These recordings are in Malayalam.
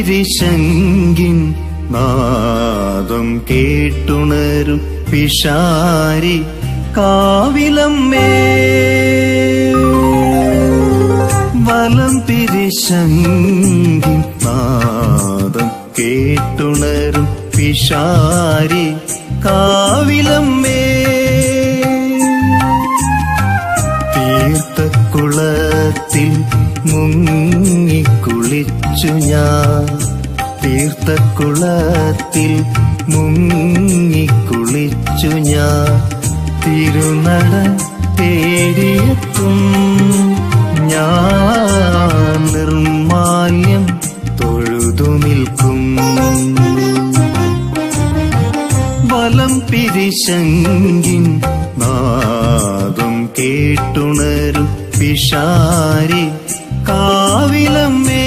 പിരിശങ്കിൻ നാദം കേട്ടുണരും പിഷാരി കാവിലമ്മേ വലം പിരിശങ്കിൻ നാദം കേട്ടുണരും പിഷാരി കാവിലമ്മേ തീർത്ഥക്കുളത്തിൽ മുങ്ങിക്കുളിച്ചു ഞാൻ തീർത്ഥക്കുളത്തിൽ മുങ്ങിക്കുളിച്ചു ഞാൻ തിരുനട തേടിയെത്തും ഞാൻ നിർമാല്യം തൊഴുതു നിൽക്കും വലം പിരിശങ്കിൻ നാദം കേട്ടുണരും പിഷാരി കാവിലമ്മേ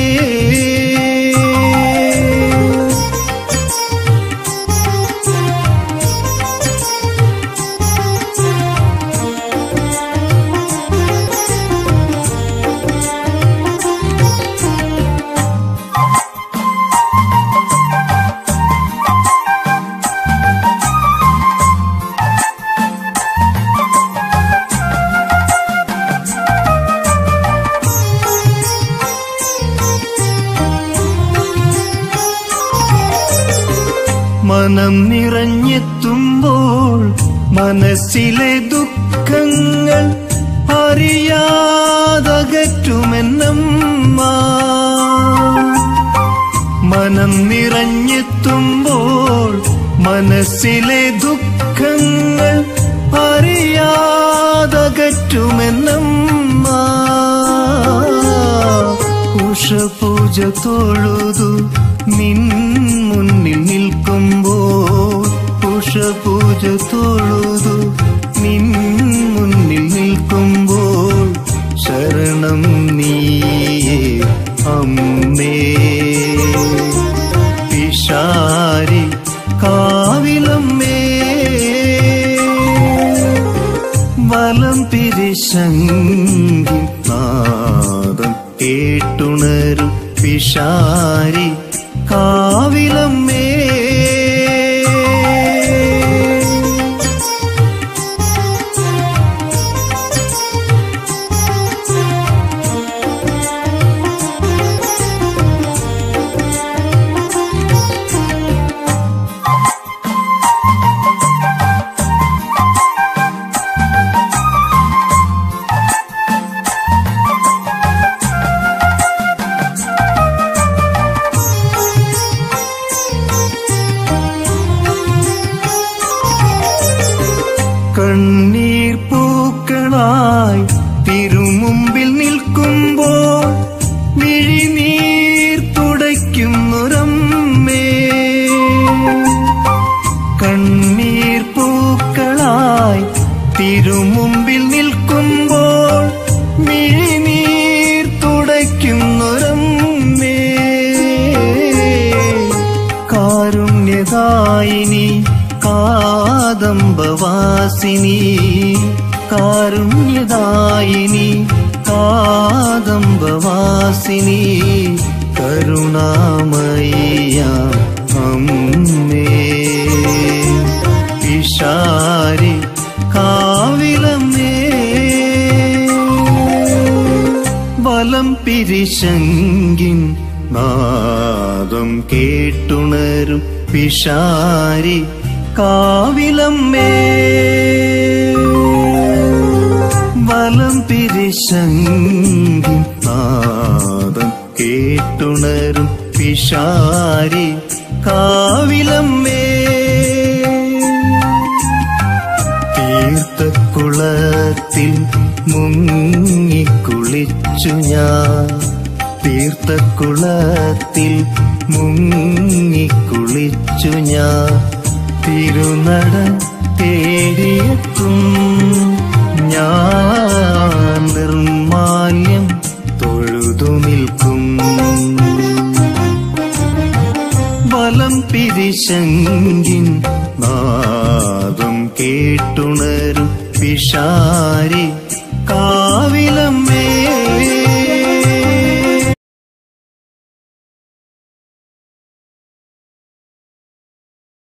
മനം നിറഞ്ഞെത്തുമ്പോൾ മനസ്സിലെ ദുഃഖങ്ങൾ അറിയാതകറ്റുമെന്നമ്മ മനം നിറഞ്ഞെത്തുമ്പോൾ മനസ്സിലെ ദുഃഖങ്ങൾ അറിയാതകറ്റുമെന്നമ്മ ഉഷപൂജ തൊഴുതു നിൻ മുന്നിൽ നിൽക്കുമ്പോൾ ഉഷപൂജ തൊഴുതു നിൻ മുന്നിൽ നിൽക്കുമ്പോൾ ശരണം നീയേ അമ്മേ പിഷാരി കാവിലമ്മേ വലം പിരിശങ്കി നാദം കേട്ടുണരും പിഷാരി കാവിലമ്മേ കണ്ണീർ പൂക്കളായി തിരുമുമ്പിൽ നിൽക്കുമ്പോൾ മിഴിനീർ തുടയ്ക്കുന്നൊരമ്മേ കണ്ണീർ പൂക്കളായി തിരുമുമ്പിൽ നിൽക്കുമ്പോൾ മിഴിനീർ തുടയ്ക്കുന്നൊരമ്മേ കാരുണ്യദായിനി കാദംബവാസിനി കാരുണ്യദായിനി കാദംബവാസിനി കരുണാമയ അമ്മേ പിഷാരി കാവിലമ്മേ വലം പിരിശങ്കിൻ നാദം കേട്ടുണരും പിഷാരി കാവിലമ്മേ വലം പിരിശങ്കിൻ നാദം കേട്ടുണരും പിഷാരി കാവിലമ്മേ തീർത്ഥക്കുളത്തിൽ മുങ്ങിക്കുളിച്ചു ഞാൻ തീർത്ഥക്കുളത്തിൽ മുങ്ങിക്കുളിച്ചു ഞാൻ തിരുനട തേടിയെത്തും ഞാൻ നിർമാല്യം തൊഴുതു നിൽക്കും വലം പിരിശങ്കിൻ നാദം കേട്ടുണരും പിഷാരി